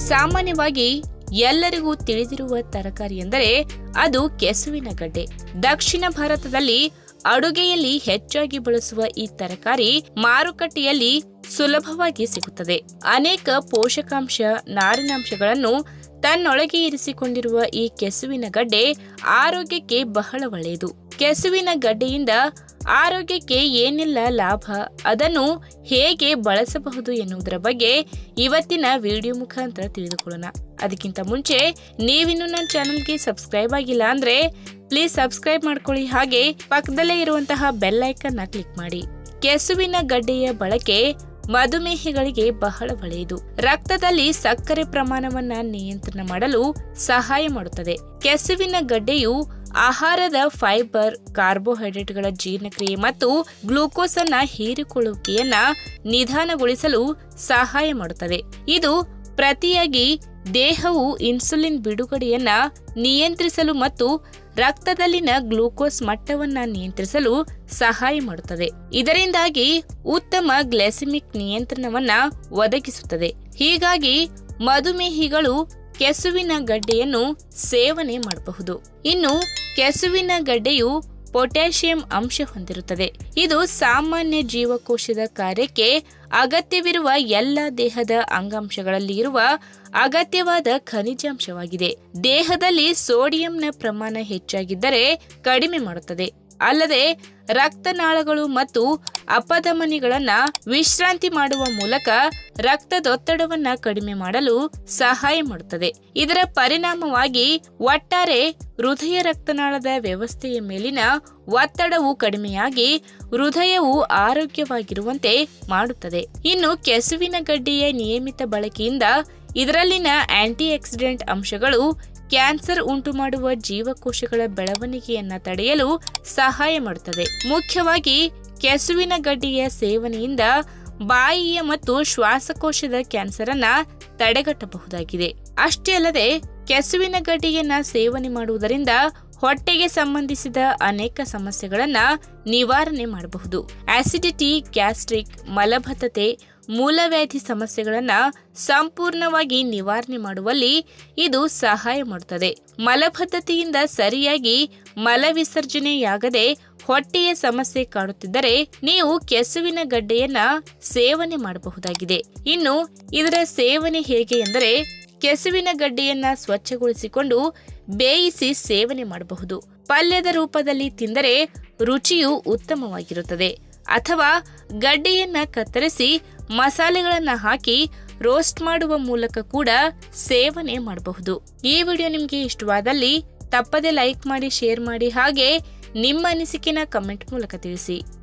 ಸಾಮಾನ್ಯವಾಗಿ ಎಲ್ಲರಿಗೂ ತಿಳಿದಿರುವ ತರಕಾರಿ ಎಂದರೆ ಅದು ಕೆಸುವಿನ ಗಡ್ಡೆ ದಕ್ಷಿಣ ಭಾರತದಲ್ಲಿ ಅಡುಗೆಯಲ್ಲಿ ಹೆಚ್ಚಾಗಿ ಬಳಸುವ ಈ ತರಕಾರಿ ಮಾರುಕಟ್ಟೆಯಲ್ಲಿ ಸುಲಭವಾಗಿ ಸಿಗುತ್ತದೆ ಅನೇಕ ಪೋಷಕಾಂಶ ನಾರಿನಾಂಶಗಳನ್ನು ತನ್ನೊಳಗೆ ಇರಿಸಿಕೊಂಡಿರುವ ಈ ಕೆಸುವಿನ ಗಡ್ಡೆ ಆರೋಗ್ಯಕ್ಕೆ ಬಹಳ ಒಳ್ಳೆಯದು ಕೆಸುವಿನ ಗಡ್ಡೆಯಿಂದ ಆರೋಗ್ಯಕ್ಕೆ ಏನೆಲ್ಲ ಲಾಭ ಅದನ್ನು ಹೇಗೆ ಬಳಸಬಹುದು ಎನ್ನುವುದರ ಬಗ್ಗೆ ಇವತ್ತಿನ ವಿಡಿಯೋ ಮುಖಾಂತರ ತಿಳಿದುಕೊಳ್ಳೋಣ ಅದಕ್ಕಿಂತ ಮುಂಚೆ ನೀವಿನ್ನು ನನ್ನ ಚಾನಲ್ಗೆ ಸಬ್ಸ್ಕ್ರೈಬ್ ಆಗಿಲ್ಲ ಅಂದ್ರೆ ಪ್ಲೀಸ್ ಸಬ್ಸ್ಕ್ರೈಬ್ ಮಾಡ್ಕೊಳ್ಳಿ ಹಾಗೆ ಪಕ್ಕದಲ್ಲೇ ಇರುವಂತಹ ಬೆಲ್ ಐಕನ್ನ ಕ್ಲಿಕ್ ಮಾಡಿ ಕೆಸುವಿನ ಗಡ್ಡೆಯ ಬಳಕೆ ಮಧುಮೇಹಿಗಳಿಗೆ ಬಹಳ ಒಳ್ಳೆಯದು ರಕ್ತದಲ್ಲಿ ಸಕ್ಕರೆ ಪ್ರಮಾಣವನ್ನ ನಿಯಂತ್ರಣ ಮಾಡಲು ಸಹಾಯ ಮಾಡುತ್ತದೆ ಕೆಸುವಿನ ಗಡ್ಡೆಯು ಆಹಾರದ ಫೈಬರ್ ಕಾರ್ಬೋಹೈಡ್ರೇಟ್ಗಳ ಜೀರ್ಣಕ್ರಿಯೆ ಮತ್ತು ಗ್ಲೂಕೋಸ್ ಅನ್ನ ಹೀರಿಕೊಳ್ಳುವಿಕೆಯನ್ನ ನಿಧಾನಗೊಳಿಸಲು ಸಹಾಯ ಮಾಡುತ್ತದೆ ಇದು ಪ್ರತಿಯಾಗಿ ದೇಹವು ಇನ್ಸುಲಿನ್ ಬಿಡುಗಡೆಯನ್ನ ನಿಯಂತ್ರಿಸಲು ಮತ್ತು ರಕ್ತದಲ್ಲಿನ ಗ್ಲೂಕೋಸ್ ಮಟ್ಟವನ್ನ ನಿಯಂತ್ರಿಸಲು ಸಹಾಯ ಮಾಡುತ್ತದೆ ಇದರಿಂದಾಗಿ ಉತ್ತಮ ಗ್ಲೈಸೆಮಿಕ್ ನಿಯಂತ್ರಣವನ್ನ ಒದಗಿಸುತ್ತದೆ ಹೀಗಾಗಿ ಮಧುಮೇಹಿಗಳು ಕೆಸುವಿನ ಗಡ್ಡೆಯನ್ನು ಸೇವನೆ ಮಾಡಬಹುದು ಇನ್ನು ಕೆಸುವಿನ ಗಡ್ಡೆಯು ಪೊಟ್ಯಾಷಿಯಂ ಅಂಶ ಹೊಂದಿರುತ್ತದೆ ಇದು ಸಾಮಾನ್ಯ ಜೀವಕೋಶದ ಕಾರ್ಯಕ್ಕೆ ಅಗತ್ಯವಿರುವ ಎಲ್ಲ ದೇಹದ ಅಂಗಾಂಶಗಳಲ್ಲಿ ಇರುವ ಅಗತ್ಯವಾದ ಖನಿಜಾಂಶವಾಗಿದೆ ದೇಹದಲ್ಲಿ ಸೋಡಿಯಂನ ಪ್ರಮಾಣ ಹೆಚ್ಚಾಗಿದ್ದರೆ ಕಡಿಮೆ ಮಾಡುತ್ತದೆ ಅಲ್ಲದೆ ರಕ್ತನಾಳಗಳು ಮತ್ತು ಅಪಧಮನಿಗಳನ್ನ ವಿಶ್ರಾಂತಿ ಮಾಡುವ ಮೂಲಕ ರಕ್ತದೊತ್ತಡವನ್ನ ಕಡಿಮೆ ಮಾಡಲು ಸಹಾಯ ಮಾಡುತ್ತದೆ ಇದರ ಪರಿಣಾಮವಾಗಿ ಒಟ್ಟಾರೆ ಹೃದಯ ರಕ್ತನಾಳದ ವ್ಯವಸ್ಥೆಯ ಮೇಲಿನ ಒತ್ತಡವು ಕಡಿಮೆಯಾಗಿ ಹೃದಯವು ಆರೋಗ್ಯವಾಗಿರುವಂತೆ ಮಾಡುತ್ತದೆ ಇನ್ನು ಕೆಸುವಿನ ಗಡ್ಡೆಯ ನಿಯಮಿತ ಬಳಕೆಯಿಂದ ಇದರಲ್ಲಿನ ಆಂಟಿ ಆಕ್ಸಿಡೆಂಟ್ ಅಂಶಗಳು ಕ್ಯಾನ್ಸರ್ ಉಂಟು ಮಾಡುವ ಜೀವಕೋಶಗಳ ಬೆಳವಣಿಗೆಯನ್ನ ತಡೆಯಲು ಸಹಾಯ ಮಾಡುತ್ತದೆ ಮುಖ್ಯವಾಗಿ ಕೆಸುವಿನ ಗಡ್ಡೆಯ ಸೇವನೆಯಿಂದ ಬಾಯಿಯ ಮತ್ತು ಶ್ವಾಸಕೋಶದ ಕ್ಯಾನ್ಸರ್ ಅನ್ನ ತಡೆಗಟ್ಟಬಹುದಾಗಿದೆ ಅಷ್ಟೇ ಅಲ್ಲದೆ ಕೆಸುವಿನ ಗಡ್ಡೆಯನ್ನ ಸೇವನೆ ಮಾಡುವುದರಿಂದ ಹೊಟ್ಟೆಗೆ ಸಂಬಂಧಿಸಿದ ಅನೇಕ ಸಮಸ್ಯೆಗಳನ್ನ ನಿವಾರಣೆ ಮಾಡಬಹುದು ಆಸಿಡಿಟಿ ಗ್ಯಾಸ್ಟ್ರಿಕ್ ಮಲಬದ್ಧತೆ ಮೂಲವ್ಯಾಧಿ ಸಮಸ್ಯೆಗಳನ್ನ ಸಂಪೂರ್ಣವಾಗಿ ನಿವಾರಣೆ ಮಾಡುವಲ್ಲಿ ಇದು ಸಹಾಯ ಮಾಡುತ್ತದೆ ಮಲಬದ್ಧತೆಯಿಂದ ಸರಿಯಾಗಿ ಮಲ ವಿಸರ್ಜನೆಯಾಗದೆ ಹೊಟ್ಟೆಯ ಸಮಸ್ಯೆ ಕಾಡುತ್ತಿದ್ದರೆ ನೀವು ಕೆಸುವಿನ ಗಡ್ಡೆಯನ್ನ ಸೇವನೆ ಮಾಡಬಹುದಾಗಿದೆ ಇನ್ನು ಇದರ ಸೇವನೆ ಹೇಗೆ ಎಂದರೆ ಕೆಸುವಿನ ಗಡ್ಡೆಯನ್ನ ಸ್ವಚ್ಛಗೊಳಿಸಿಕೊಂಡು ಬೇಯಿಸಿ ಸೇವನೆ ಮಾಡಬಹುದು ಪಲ್ಯದ ರೂಪದಲ್ಲಿ ತಿಂದರೆ ರುಚಿಯು ಉತ್ತಮವಾಗಿರುತ್ತದೆ ಅಥವಾ ಗಡ್ಡೆಯನ್ನ ಕತ್ತರಿಸಿ ಮಸಾಲೆಗಳನ್ನ ಹಾಕಿ ರೋಸ್ಟ್ ಮಾಡುವ ಮೂಲಕ ಕೂಡ ಸೇವನೆ ಮಾಡಬಹುದು ಈ ವಿಡಿಯೋ ನಿಮಗೆ ಇಷ್ಟವಾದಲ್ಲಿ ತಪ್ಪದೆ ಲೈಕ್ ಮಾಡಿ ಶೇರ್ ಮಾಡಿ ಹಾಗೆ ನಿಮ್ಮ ಅನಿಸಿಕೆನ ಕಮೆಂಟ್ ಮೂಲಕ ತಿಳಿಸಿ